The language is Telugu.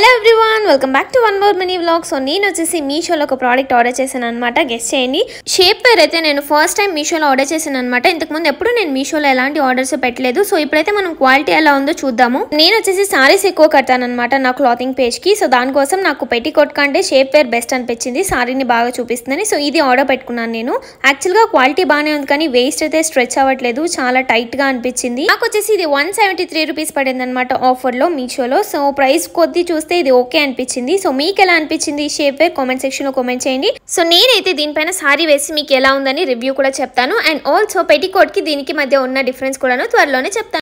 hello everyone welcome back to one more mini vlog so నేను వచ్చేసి మీషోలో ఒక ప్రోడక్ట్ ఆర్డర్ చేశాను అనమాట గెస్ట్ చేయండి షేప్ పేరు అయితే నేను ఫస్ట్ టైం మీషోలో ఆర్డర్ చేశాను అనమాట ఇంతకుముందు ఎప్పుడు నేను మీషోలో ఎలాంటి ఆర్డర్స్ పెట్టలేదు సో ఇప్పుడైతే మనం క్వాలిటీ ఎలా ఉందో చూద్దాము నేను వచ్చేసి సారీస్ ఎక్కువ కడతాను అనమాట నా క్లాతింగ్ పేజ్ కి సో దానికోసం నాకు పెట్టి కొట్ కంటే షేప్ వేర్ బెస్ట్ అనిపించింది సారీని బాగా చూపిస్తుందని సో ఇది ఆర్డర్ పెట్టుకున్నాను నేను యాక్చువల్గా క్వాలిటీ బాగానే ఉంది కానీ వేస్ట్ అయితే స్ట్రెచ్ అవ్వట్లేదు చాలా టైట్ గా అనిపించింది నాకు వచ్చేసి ఇది వన్ సెవెంటీ త్రీ రూపీస్ పడింది అనమాట ఆఫర్లో మీషోలో సో ప్రైస్ కొద్ది చూస్తే ఇది ఓకే అనిపించింది సో మీకు ఎలా అనిపించింది ఈ షేప్ వేర్ కామెంట్ సెక్షన్ లో కామెంట్ చేయండి సో నేనైతే దీనిపైన సారీ వేసి మీకు ఎలా ఉందని రివ్యూ కూడా చెప్తాను అండ్ ఆల్సో పెటికోట్ కి దీనికి మధ్య ఉన్న డిఫరెన్స్ కూడాను త్వరలోనే చెప్తాను